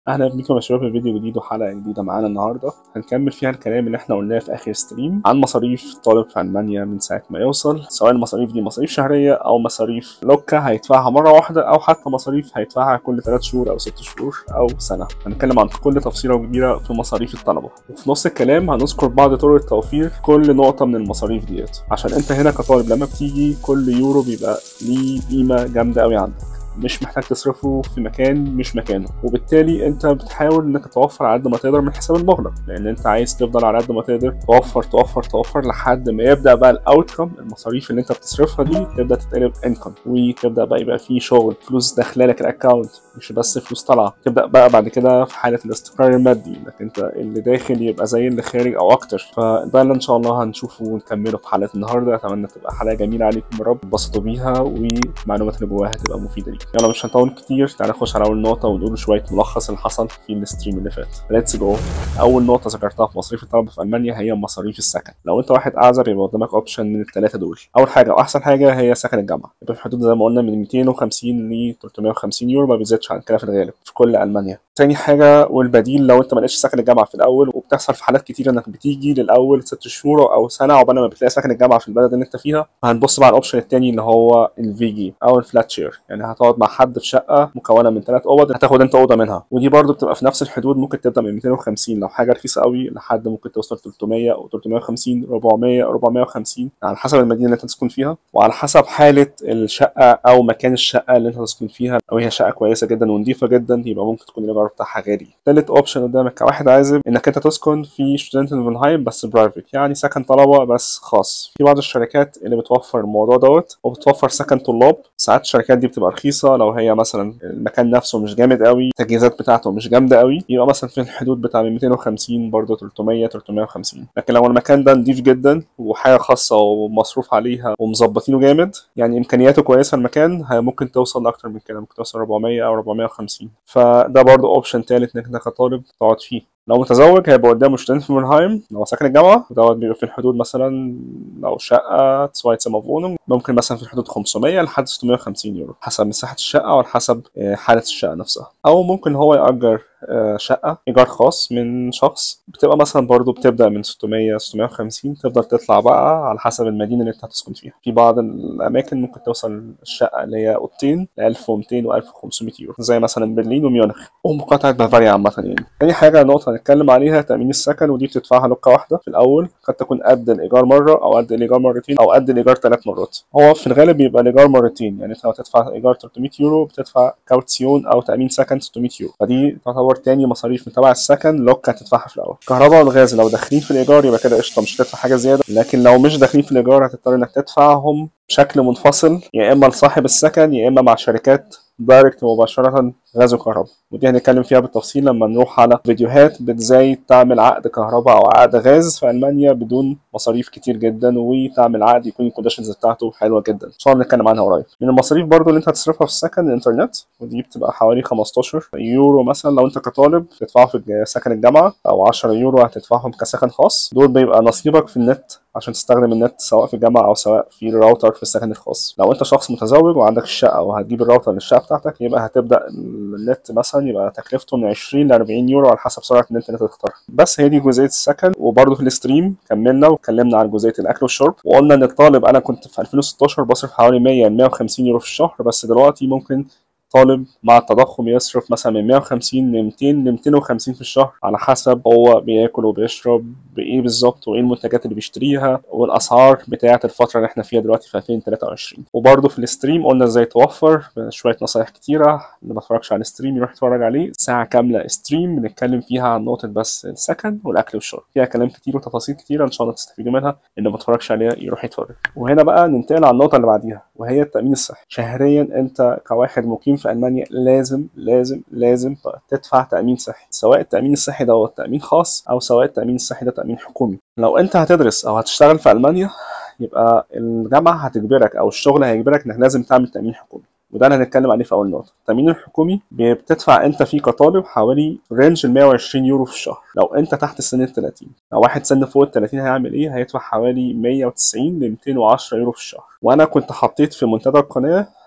اهلا بيكم يا شباب في فيديو جديد وحلقه جديده معانا النهارده هنكمل فيها الكلام اللي احنا قلناه في اخر ستريم عن مصاريف طالب في المانيا من ساعه ما يوصل سواء المصاريف دي مصاريف شهريه او مصاريف لوكا هيدفعها مره واحده او حتى مصاريف هيدفعها كل 3 شهور او 6 شهور او سنه هنتكلم عن كل تفصيله كبيره في مصاريف الطلبه وفي نص الكلام هنذكر بعض طرق توفير كل نقطه من المصاريف ديت عشان انت هنا كطالب لما بتيجي كل يورو بيبقى ليه قيمه جامده قوي عندك مش محتاج تصرفه في مكان مش مكانه وبالتالي انت بتحاول انك توفر على قد ما تقدر من حساب المغلق لان انت عايز تفضل على قد ما تقدر توفر توفر توفر لحد ما يبدا بقى الاوتكم المصاريف اللي انت بتصرفها دي تبدا تتقلب انكم وتبدا بقى يبقى في شغل فلوس داخله لك الاكونت مش بس فلوس طالعه تبدا بقى بعد كده في حاله الاستقرار المادي انك انت اللي داخل يبقى زي اللي خارج او اكتر فده اللي ان شاء الله هنشوفه ونكمله في حلقه النهارده اتمنى تبقى حلقه جميله عليكم يا رب تتبسطوا بيها والمعلومات اللي جواها تبقى مفيده ليكم يلا مش هنطول كتير تعالى نخش على اول نقطه ونقول شويه ملخص اللي حصل في الستريم اللي فات ليتس جو اول نقطه ذكرتها في مصاريف الطلبه في المانيا هي مصاريف السكن لو انت واحد اعزب يبقى قدامك اوبشن من الثلاثه دول اول حاجه واحسن حاجه هي سكن الجامعه يبقى في حدود زي ما قلنا من 250 ل 350 يورو ما بيزيدش عن كده في الغالب في كل المانيا تاني حاجه والبديل لو انت ما لقيتش سكن الجامعه في الاول وبتحصل في حالات كتير انك بتيجي للاول ست شهور او سنه عقبال ما بتلاقي سكن الجامعه في البلد اللي انت فيها هنبص بقى على الاوبشن التاني اللي هو الفي جي او الفلات شير يعني هتقعد مع حد في شقه مكونه من ثلاث اوض هتاخد انت اوضه منها ودي برضو بتبقى في نفس الحدود ممكن تبدا من 250 لو حاجه رخيصه قوي لحد ممكن توصل 300 او 350 400 450 على حسب المدينه اللي انت تسكن فيها وعلى حسب حاله الشقه او مكان الشقه اللي انت تسكن فيها لو هي شقه كويسه جدا ونظيفه جدا يبقى ممكن تكون الايجار بتاعها غالي تالت اوبشن قدامك كواحد عازب انك انت تسكن في شتودنتنفنهايم بس برايفت يعني سكن طلبه بس خاص في بعض الشركات اللي بتوفر الموضوع دوت وبتوفر سكن طلاب ساعات الشركات دي بتبقى رخيصه لو هي مثلا المكان نفسه مش جامد قوي التجهيزات بتاعته مش جامده قوي يبقى مثلا في الحدود بتاع من 250 برضه 300 350 لكن لو المكان ده نضيف جدا وحاجه خاصه ومصروف عليها ومظبطينه جامد يعني امكانياته كويسه المكان ممكن توصل لاكتر من كده ممكن توصل 400 او 450 فده برضه اوبشن تالت انك انت كطالب تقعد فيه لو متزوج هيبقى قدامه شتنفنهايم لو ساكن الجامعة دوت بيبقى في الحدود مثلا لو شقة تسوايت سما ممكن مثلا في الحدود 500 لحد 650 يورو حسب مساحة الشقة وعلى حسب حالة الشقة نفسها أو ممكن هو يأجر شقة إيجار خاص من شخص بتبقى مثلا برضو بتبدأ من 600 650 تفضل تطلع بقى على حسب المدينة اللي أنت هتسكن فيها في بعض الأماكن ممكن توصل الشقة اللي هي أوضتين ل 1200 و 1500 يورو زي مثلا برلين وميونخ ومقاطعة بافاريا عامة يعني تاني حاجة نقطة هنتكلم عليها تأمين السكن ودي بتدفعها لقة واحدة في الأول قد تكون قد الإيجار مرة أو قد الإيجار مرتين أو قد الإيجار ثلاث مرات هو في الغالب بيبقى الإيجار مرتين يعني أنت لو تدفع إيجار 300 يورو بتدفع كاوتسيون أو تأمين سكن 600 يورو فدي تعتبر تاني مصاريف من تبع السكن لوك هتدفعها في الأول الكهرباء والغاز لو داخلين في الإيجار يبقى كده قشطة مش هتدفع حاجة زيادة لكن لو مش داخلين في الإيجار هتضطر إنك تدفعهم بشكل منفصل يا إما لصاحب السكن يا إما مع شركات دايركت مباشرة غاز وكهرباء ودي هنتكلم فيها بالتفصيل لما نروح على فيديوهات بازاي تعمل عقد كهرباء او عقد غاز في المانيا بدون مصاريف كتير جدا وتعمل عقد يكون الكونديشنز بتاعته حلوه جدا ان شاء الله نتكلم عنها قريب من المصاريف برضو اللي انت هتصرفها في السكن الانترنت ودي بتبقى حوالي 15 يورو مثلا لو انت كطالب تدفعه في سكن الجامعه او 10 يورو هتدفعهم كسكن خاص دول بيبقى نصيبك في النت عشان تستخدم النت سواء في الجامعة أو سواء في الراوتر في السكن الخاص لو أنت شخص متزوج وعندك الشقة وهتجيب الراوتر للشقة بتاعتك يبقى هتبدأ النت مثلا يبقى تكلفته من 20 ل 40 يورو على حسب سرعة النت اللي انت تختارها بس هي دي جزئية السكن وبرضه في الستريم كملنا واتكلمنا عن جزئية الأكل والشرب وقلنا إن الطالب أنا كنت في 2016 بصرف حوالي 100 ل 150 يورو في الشهر بس دلوقتي ممكن طالب مع التضخم يصرف مثلا من 150 ل 200 ل 250 في الشهر على حسب هو بياكل وبيشرب بايه بالظبط وايه المنتجات اللي بيشتريها والاسعار بتاعه الفتره اللي احنا فيها دلوقتي في 2023 وبرده في الستريم قلنا ازاي توفر شويه نصايح كتيره اللي ما اتفرجش على الستريم يروح يتفرج عليه ساعه كامله ستريم بنتكلم فيها عن نقطه بس السكن والاكل والشرب فيها كلام كتير وتفاصيل كتيره ان شاء الله تستفيدوا منها اللي ما اتفرجش عليها يروح يتفرج وهنا بقى ننتقل على النقطه اللي بعديها وهي التامين الصحي شهريا انت كواحد مقيم في المانيا لازم لازم لازم تدفع تامين صحي سواء التامين الصحي دوت تامين خاص او سواء التامين الصحي ده تامين حكومي لو انت هتدرس او هتشتغل في المانيا يبقى الجامعه هتجبرك او الشغل هيجبرك انك لازم تعمل تامين حكومي وده اللي هنتكلم عليه في اول نقطه التامين الحكومي بتدفع انت فيه كطالب حوالي رينج ال 120 يورو في الشهر لو انت تحت سن ال 30 لو واحد سن فوق ال 30 هيعمل ايه هيدفع حوالي 190 ل 210 يورو في الشهر وانا كنت حطيت في منتدى القناه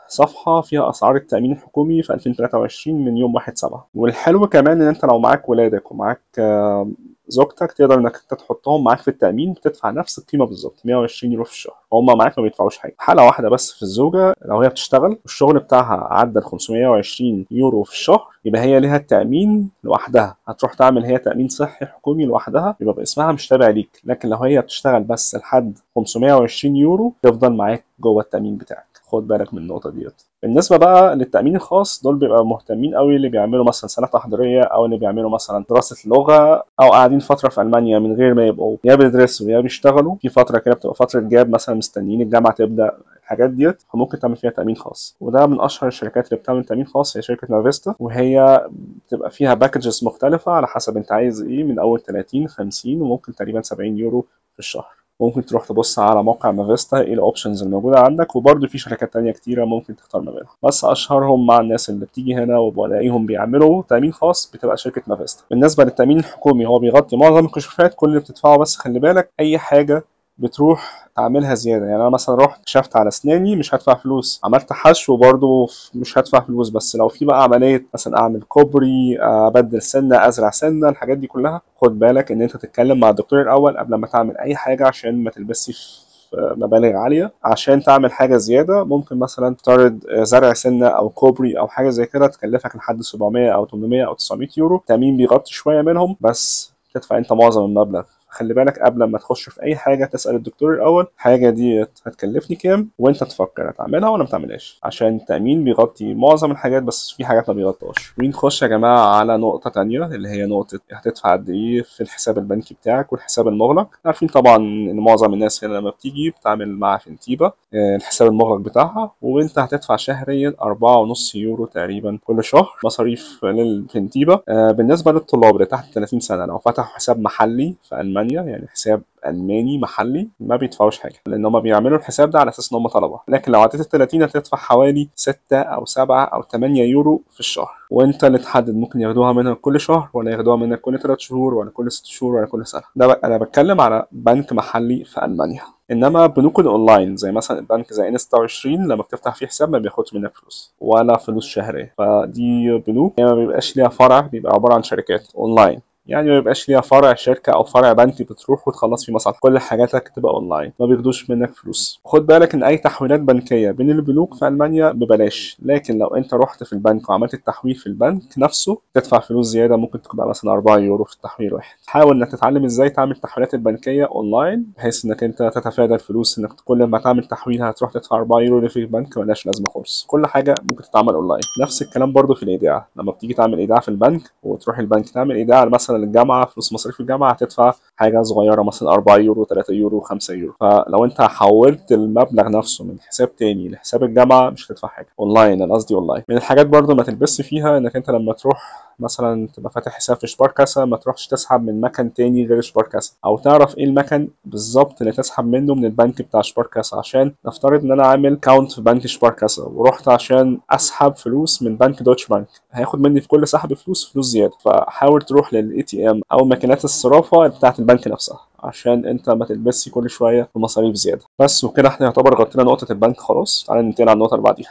صفحة فيها أسعار التأمين الحكومي في 2023 من يوم 1 7 والحلو كمان إن أنت لو معاك ولادك ومعاك آه، زوجتك تقدر انك انت تحطهم معاك في التامين بتدفع نفس القيمه بالظبط 120 يورو في الشهر هم معاك ما بيدفعوش حاجه حاله واحده بس في الزوجه لو هي بتشتغل والشغل بتاعها عدى ال 520 يورو في الشهر يبقى هي ليها التامين لوحدها هتروح تعمل هي تامين صحي حكومي لوحدها يبقى باسمها مش تابع ليك لكن لو هي بتشتغل بس لحد 520 يورو تفضل معاك جوه التامين بتاعك خد بالك من النقطه ديت بالنسبه بقى للتامين الخاص دول بيبقى مهتمين قوي اللي بيعملوا مثلا سنه تحضيريه او اللي بيعملوا مثلا دراسه لغه او قاعدين فتره في المانيا من غير ما يبقوا يا بيدرسوا يا بيشتغلوا في فتره كده بتبقى فتره جاب مثلا مستنيين الجامعه تبدا الحاجات ديت فممكن تعمل فيها تامين خاص وده من اشهر الشركات اللي بتعمل تامين خاص هي شركه نافيستا وهي بتبقى فيها باكجز مختلفه على حسب انت عايز ايه من اول 30 50 وممكن تقريبا 70 يورو في الشهر ممكن تروح تبص على موقع مافيستا ايه الاوبشنز الموجوده عندك وبرده في شركات تانية كتيره ممكن تختار ما بينها بس اشهرهم مع الناس اللي بتيجي هنا وبلاقيهم بيعملوا تامين خاص بتبقى شركه مافيستا بالنسبه للتامين الحكومي هو بيغطي معظم الكشوفات كل اللي بتدفعه بس خلي بالك اي حاجه بتروح تعملها زياده يعني انا مثلا رحت كشفت على اسناني مش هدفع فلوس عملت حشو برضه مش هدفع فلوس بس لو في بقى عمليه مثلا اعمل كوبري ابدل سنه ازرع سنه الحاجات دي كلها خد بالك ان انت تتكلم مع الدكتور الاول قبل ما تعمل اي حاجه عشان ما تلبسش في مبالغ عاليه عشان تعمل حاجه زياده ممكن مثلا تفترض زرع سنه او كوبري او حاجه زي كده تكلفك لحد 700 او 800 او 900 يورو التامين بيغطي شويه منهم بس تدفع انت معظم المبلغ خلي بالك قبل ما تخش في اي حاجه تسال الدكتور الاول الحاجه دي هتكلفني كام وانت تفكر هتعملها ولا ما تعملهاش عشان التامين بيغطي معظم الحاجات بس في حاجات ما بيغطاش ونخش يا جماعه على نقطه تانية اللي هي نقطه هتدفع قد ايه في الحساب البنكي بتاعك والحساب المغلق عارفين طبعا ان معظم الناس هنا لما بتيجي بتعمل مع فينتيبا الحساب المغلق بتاعها وانت هتدفع شهريا 4.5 يورو تقريبا كل شهر مصاريف للفينتيبا بالنسبه للطلاب اللي تحت 30 سنه لو فتحوا حساب محلي في المانيا يعني حساب الماني محلي ما بيدفعوش حاجه لان هم بيعملوا الحساب ده على اساس ان هم طلبه لكن لو عديت ال 30 هتدفع حوالي 6 او 7 او 8 يورو في الشهر وانت اللي تحدد ممكن ياخدوها منك كل شهر ولا ياخدوها منك كل 3 شهور ولا كل 6 شهور ولا كل سنه ده بقى انا بتكلم على بنك محلي في المانيا انما بنوك الاونلاين زي مثلا البنك زي ان 26 لما بتفتح فيه حساب ما بياخدش منك فلوس ولا فلوس شهريه فدي بنوك ما بيبقاش ليها فرع بيبقى عباره عن شركات اونلاين يعني ما يبقاش ليها فرع شركه او فرع بنك بتروح وتخلص فيه مصالح كل حاجاتك تبقى اونلاين ما بياخدوش منك فلوس خد بالك ان اي تحويلات بنكيه بين البنوك في المانيا ببلاش لكن لو انت رحت في البنك وعملت التحويل في البنك نفسه تدفع فلوس زياده ممكن تبقى مثلا 4 يورو في التحويل واحد حاول انك تتعلم ازاي تعمل التحويلات البنكيه اونلاين بحيث انك انت تتفادى الفلوس انك كل ما تعمل تحويل هتروح تدفع 4 يورو اللي في البنك ملهاش لازمه خالص كل حاجه ممكن تتعمل اونلاين نفس الكلام برضو في الايداع لما بتيجي تعمل ايداع في البنك وتروح البنك تعمل ايداع مثلا للجامعه فلوس مصاريف الجامعه هتدفع حاجه صغيره مثلا 4 يورو 3 يورو 5 يورو فلو انت حولت المبلغ نفسه من حساب تاني لحساب الجامعه مش هتدفع حاجه اونلاين انا قصدي اونلاين من الحاجات برضو ما تلبس فيها انك انت لما تروح مثلا تبقى فاتح حساب في شباركاسا ما تروحش تسحب من مكان تاني غير شباركاسا او تعرف ايه المكان بالظبط اللي تسحب منه من البنك بتاع شباركاسا عشان نفترض ان انا عامل كاونت في بنك شباركاسا ورحت عشان اسحب فلوس من بنك دوتش بانك هياخد مني في كل سحب فلوس فلوس زياده فحاول تروح للاي تي ام او ماكينات الصرافه بتاعه البنك نفسها عشان انت ما تلبسش كل شويه في مصاريف زياده بس وكده احنا يعتبر غطينا نقطه البنك خلاص تعالى ننتقل على النقطه اللي بعديها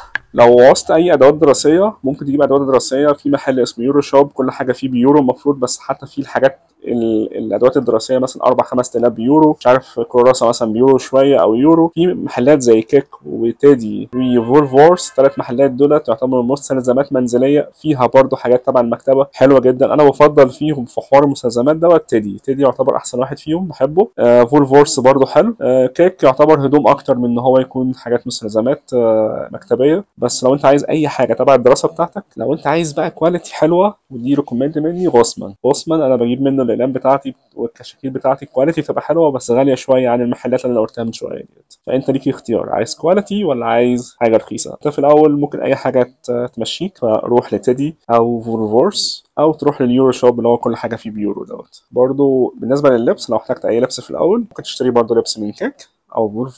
لو عوزت اي ادوات دراسيه ممكن تجيب ادوات دراسيه في محل اسمه يورو شوب كل حاجه فيه بيورو المفروض بس حتى في الحاجات الادوات الدراسيه مثلا 4 5000 بيورو مش عارف كراسه مثلا بيورو شويه او يورو في محلات زي كيك وتيدي وفولفورس ثلاث محلات دولت يعتبروا مستلزمات منزليه فيها برضو حاجات تبع المكتبه حلوه جدا انا بفضل فيهم في حوار المستلزمات دوت تيدي تيدي يعتبر احسن واحد فيهم بحبه آه فولفورس برضو حلو آه كيك يعتبر هدوم اكتر من ان هو يكون حاجات مستلزمات آه مكتبيه بس لو انت عايز اي حاجه تبع الدراسه بتاعتك لو انت عايز بقى كواليتي حلوه ودي ريكومند مني غوسمان غوسمان انا بجيب منه الاقلام بتاعتي والكشاكيل بتاعتي كواليتي تبقى حلوه بس غاليه شويه عن المحلات اللي انا قلتها من شويه ديت فانت ليك اختيار عايز كواليتي ولا عايز حاجه رخيصه انت في الاول ممكن اي حاجه تمشيك فروح لتيدي او فولفورس او تروح لليورو شوب اللي هو كل حاجه فيه بيورو دوت برضو بالنسبه لللبس لو احتجت اي لبس في الاول ممكن تشتري برضو لبس من كيك او فولفورس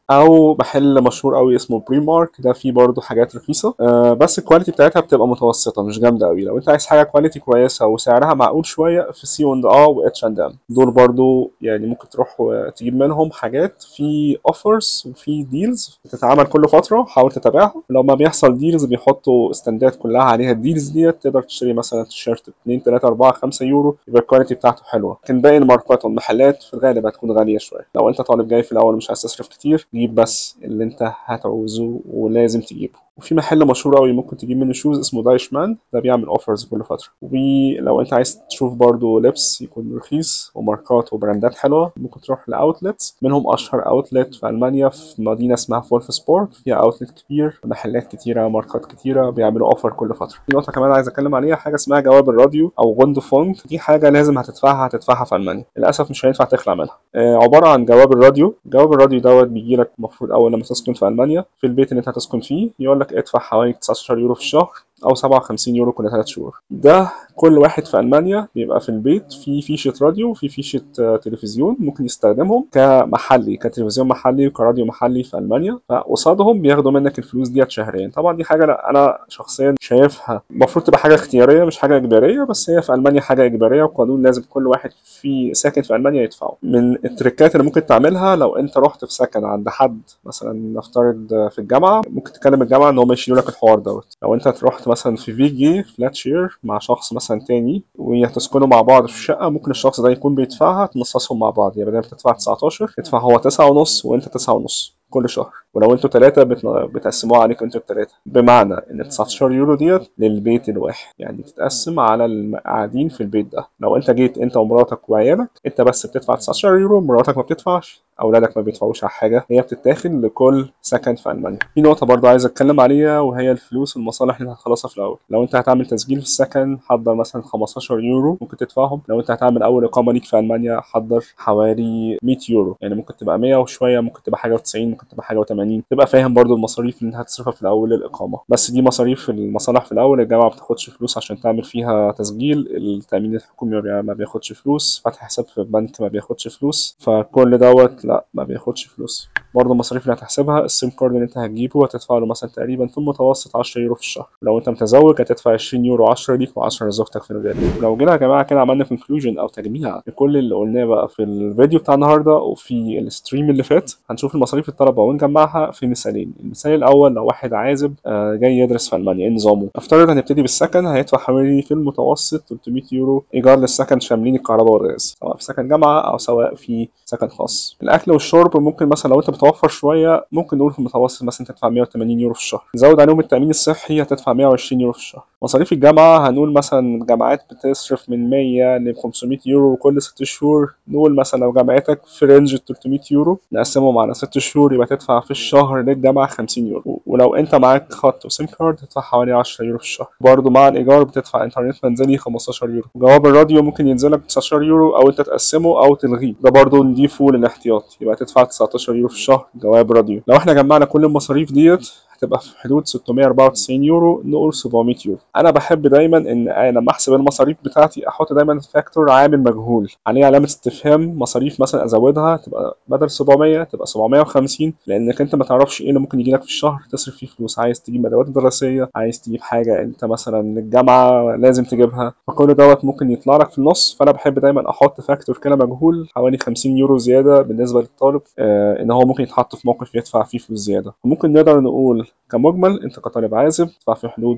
او محل مشهور قوي اسمه بري مارك ده فيه برضه حاجات رخيصه آه بس الكواليتي بتاعتها بتبقى متوسطه مش جامده قوي لو انت عايز حاجه كواليتي كويسه وسعرها معقول شويه في سي اند اه واتش اند ام دول برضه يعني ممكن تروح تجيب منهم حاجات في اوفرز وفي ديلز بتتعمل كل فتره حاول تتابعها لما بيحصل ديلز بيحطوا استندات كلها عليها الديلز ديت تقدر تشتري مثلا تيشيرت ب 2 3 4 5 يورو يبقى الكواليتي بتاعته حلوه لكن باقي الماركات والمحلات في الغالب هتكون غاليه شويه لو انت طالب جاي في الاول مش عايز تصرف كتير جيب بس اللي انت هتعوزه ولازم تجيبه وفي محل مشهور قوي ممكن تجيب منه شوز اسمه دايش مان ده بيعمل اوفرز كل فتره ولو انت عايز تشوف برضو لبس يكون رخيص وماركات وبراندات حلوه ممكن تروح لاوتلتس منهم اشهر اوتلت في المانيا في مدينه اسمها فولف سبورت فيها اوتلت كبير محلات كتيره ماركات كتيره بيعملوا اوفر كل فتره في نقطه كمان عايز اتكلم عليها حاجه اسمها جواب الراديو او غوند فونج دي حاجه لازم هتدفعها هتدفعها في المانيا للاسف مش هينفع تخلع منها آه عباره عن جواب الراديو جواب الراديو دوت بيجي لك المفروض اول لما تسكن في المانيا في البيت اللي انت هتسكن فيه يقول لك ادفع حوالي 19 يورو في الشهر او 57 يورو كل 3 شهور ده كل واحد في المانيا بيبقى في البيت في فيشه راديو وفي فيشه تلفزيون ممكن يستخدمهم كمحلي كتلفزيون محلي وكراديو محلي في المانيا فقصادهم بياخدوا منك الفلوس ديت شهريا طبعا دي حاجه انا شخصيا شايفها المفروض تبقى حاجه اختياريه مش حاجه اجباريه بس هي في المانيا حاجه اجباريه وقانون لازم كل واحد في ساكن في المانيا يدفعه من التريكات اللي ممكن تعملها لو انت رحت في سكن عند حد مثلا نفترض في الجامعه ممكن تكلم الجامعه ان هم يشيلوا لك الحوار دوت لو انت رحت مثلا في في جي فلات شير مع شخص مثلا تاني وهتسكنوا مع بعض في الشقه ممكن الشخص ده يكون بيدفعها تنصصهم مع بعض يعني بدل ما تدفع 19 تدفع هو 9 ونص وانت 9 ونص كل شهر ولو انتوا ثلاثة بتقسموها عليكم انتوا الثلاثة بمعنى ان 19 يورو ديت للبيت الواحد يعني تتقسم على القاعدين في البيت ده لو انت جيت انت ومراتك وعيالك انت بس بتدفع 19 يورو مراتك ما بتدفعش اولادك ما بيدفعوش على حاجه هي بتتاخد لكل سكن في المانيا في نقطه برضو عايز اتكلم عليها وهي الفلوس والمصالح اللي هتخلصها في الاول لو انت هتعمل تسجيل في السكن حضر مثلا 15 يورو ممكن تدفعهم لو انت هتعمل اول اقامه ليك في المانيا حضر حوالي 100 يورو يعني ممكن تبقى 100 وشويه ممكن تبقى حاجه و90 ممكن تبقى حاجه و80 تبقى فاهم برضو المصاريف اللي انت هتصرفها في الاول للاقامه بس دي مصاريف المصالح في الاول الجامعه ما بتاخدش فلوس عشان تعمل فيها تسجيل التامين الحكومي ما بياخدش فلوس فتح حساب في البنك ما بياخدش فلوس فكل دوت لا ما بياخدش فلوس برضه المصاريف اللي هتحسبها السيم كارد اللي انت هتجيبه هتدفع له مثلا تقريبا في المتوسط 10 يورو في الشهر لو انت متزوج هتدفع 20 يورو 10 ليك و10 لزوجتك في الغالب لو جينا يا جماعه كده عملنا كونكلوجن او تجميع لكل اللي قلناه بقى في الفيديو بتاع النهارده وفي الستريم اللي فات هنشوف المصاريف الطلبه ونجمعها في مثالين المثال الاول لو واحد عازب آه جاي يدرس في المانيا ايه نظامه افترض هنبتدي بالسكن هيدفع حوالي في المتوسط 300 يورو ايجار للسكن شاملين الكهرباء والغاز سواء في سكن جامعه او سواء في سكن خاص الاكل والشرب ممكن مثلا لو انت بتوفر شويه ممكن نقول في المتوسط مثلا تدفع 180 يورو في الشهر زود عليهم التامين الصحي هتدفع 120 يورو في الشهر مصاريف الجامعه هنقول مثلا الجامعات بتصرف من 100 ل 500 يورو كل 6 شهور نقول مثلا لو جامعتك في رينج 300 يورو نقسمهم على 6 شهور يبقى تدفع في الشهر للجامعه 50 يورو ولو انت معاك خط وسيم كارد تدفع حوالي 10 يورو في الشهر برضه مع الايجار بتدفع انترنت منزلي 15 يورو جواب الراديو ممكن ينزل لك 19 يورو او انت تقسمه او تلغيه ده برضه نضيفه للاحتياط يبقى تدفع 19 يورو في الشهر جواب راديو لو احنا جمعنا كل المصاريف ديت هتبقى في حدود 694 يورو نقول 700 يورو انا بحب دايما ان أنا لما احسب المصاريف بتاعتي احط دايما فاكتور عامل مجهول عليه علامه استفهام مصاريف مثلا ازودها تبقى بدل 700 تبقى 750 لانك انت ما تعرفش ايه اللي ممكن يجي لك في الشهر تصرف فيه فلوس عايز تجيب ادوات دراسيه عايز تجيب حاجه انت مثلا الجامعه لازم تجيبها فكل دوت ممكن يطلع لك في النص فانا بحب دايما احط فاكتور كده مجهول حوالي 50 يورو زياده بالنسبه للطالب آه ان هو ممكن يتحط في موقف يدفع فيه فلوس زياده وممكن نقدر نقول كمجمل انت كطالب عازب تدفع في حدود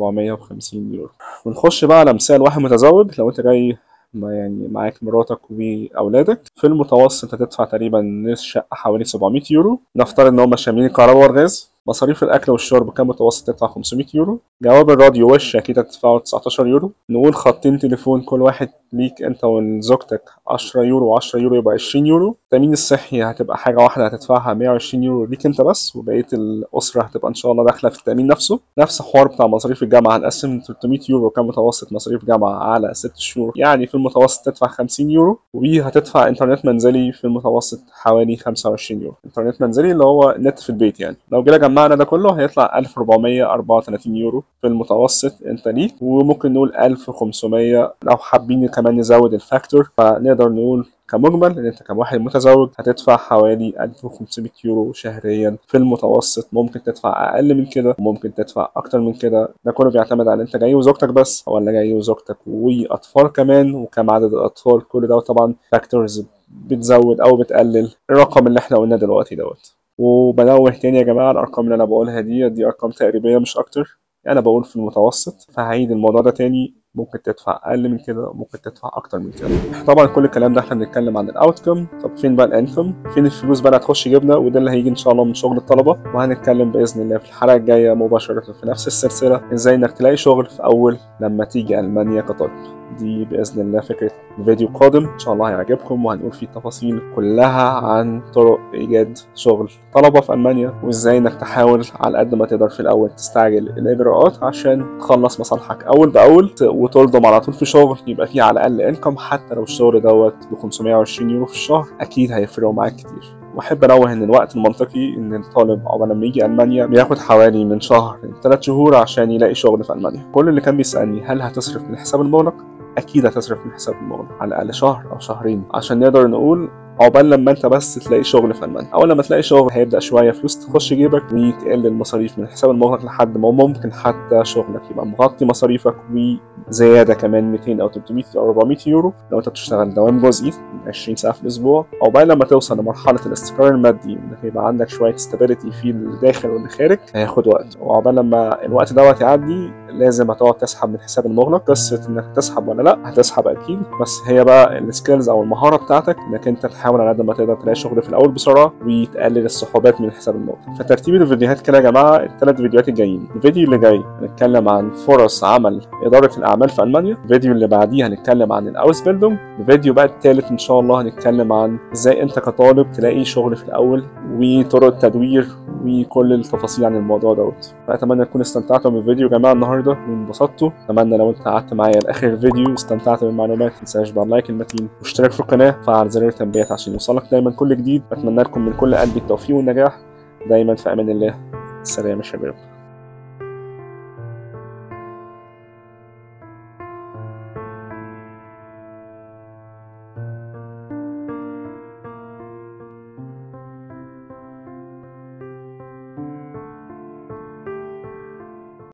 750 يورو ونخش بقى على مثال واحد متزوج لو انت جاي ما يعني معاك مراتك واولادك في المتوسط هتدفع تقريبا نص شقه حوالي 700 يورو نفترض ان هم شاملين الكهرباء والغاز مصاريف الاكل والشرب كان متوسط تدفع 500 يورو جواب الراديو وش اكيد هتدفعه 19 يورو نقول خطين تليفون كل واحد ليك انت وزوجتك 10 يورو و10 يورو يبقى 20 يورو التامين الصحي هتبقى حاجه واحده هتدفعها 120 يورو ليك انت بس وبقيه الاسره هتبقى ان شاء الله داخله في التامين نفسه نفس الحوار بتاع مصاريف الجامعه هنقسم 300 يورو كمتوسط مصاريف جامعه على 6 شهور يعني في المتوسط تدفع 50 يورو وهتدفع انترنت منزلي في المتوسط حوالي 25 يورو انترنت منزلي اللي هو نت في البيت يعني لو جينا جمعنا ده كله هيطلع 1434 يورو في المتوسط انت ليك وممكن نقول 1500 لو حابين كمان نزود الفاكتور فنقدر نقول كمجمل ان انت كواحد متزوج هتدفع حوالي 1500 يورو شهريا في المتوسط ممكن تدفع اقل من كده وممكن تدفع اكتر من كده ده كله بيعتمد على انت جاي وزوجتك بس ولا جاي وزوجتك واطفال كمان وكم عدد الاطفال كل ده طبعا فاكتورز بتزود او بتقلل الرقم اللي احنا قلنا دلوقتي دوت وبنوه تاني يا جماعه الارقام اللي انا بقولها دي دي ارقام تقريبيه مش اكتر انا بقول في المتوسط فهعيد الموضوع ده تاني ممكن تدفع اقل من كده ممكن تدفع اكتر من كده طبعا كل الكلام ده احنا بنتكلم عن الاوتكم طب فين بقى الانكم فين الفلوس بقى اللي هتخش جبنا وده اللي هيجي ان شاء الله من شغل الطلبه وهنتكلم باذن الله في الحلقه الجايه مباشره في نفس السلسله ازاي انك تلاقي شغل في اول لما تيجي المانيا كطالب دي باذن الله فكره فيديو قادم ان شاء الله هيعجبكم وهنقول فيه التفاصيل كلها عن طرق ايجاد شغل طلبه في المانيا وازاي انك تحاول على قد ما تقدر في الاول تستعجل الاجراءات عشان تخلص مصالحك اول باول وتلضم على طول في شغل يبقى فيه على الاقل انكم حتى لو الشغل دوت ب 520 يورو في الشهر اكيد هيفرقوا معاك كتير واحب انوه ان الوقت المنطقي ان الطالب عقبال لما يجي المانيا بياخد حوالي من شهر لثلاث شهور عشان يلاقي شغل في المانيا كل اللي كان بيسالني هل هتصرف من حساب المغلق اكيد هتصرف من حساب المغلق على الاقل شهر او شهرين عشان نقدر نقول عقبال لما انت بس تلاقي شغل في المانيا اول لما تلاقي شغل هيبدا شويه فلوس تخش جيبك وتقل المصاريف من حساب المغلق لحد ما ممكن حتى شغلك يبقى مغطي مصاريفك وزياده كمان 200 او 300 او 400 يورو لو انت بتشتغل دوام جزئي 20 ساعه في الاسبوع عقبال لما توصل لمرحله الاستقرار المادي انك يبقى عندك شويه استابيليتي في الداخل والخارج هياخد وقت وعقبال لما الوقت دوت يعدي لازم هتقعد تسحب من حساب المغلق قصه انك تسحب ولا لا هتسحب اكيد بس هي بقى السكيلز او المهاره بتاعتك انك انت تحاول على قد ما تقدر تلاقي شغل في الاول بسرعه وتقلل السحوبات من حساب المغلق فترتيب الفيديوهات كده يا جماعه الثلاث فيديوهات الجايين الفيديو اللي جاي هنتكلم عن فرص عمل اداره الاعمال في المانيا الفيديو اللي بعديه هنتكلم عن الاوس بيلدونج الفيديو بقى الثالث ان شاء الله هنتكلم عن ازاي انت كطالب تلاقي شغل في الاول وطرق التدوير وكل التفاصيل عن الموضوع دوت فاتمنى تكونوا استمتعتوا بالفيديو يا جماعه النهارده وانبسطتوا اتمنى لو انت قعدت معايا لاخر الفيديو واستمتعت بالمعلومات ما تنساش باللايك المتين واشتراك في القناه وفعل زر التنبيهات عشان يوصلك دايما كل جديد بتمنى لكم من كل قلبي التوفيق والنجاح دايما في امان الله سلام يا شباب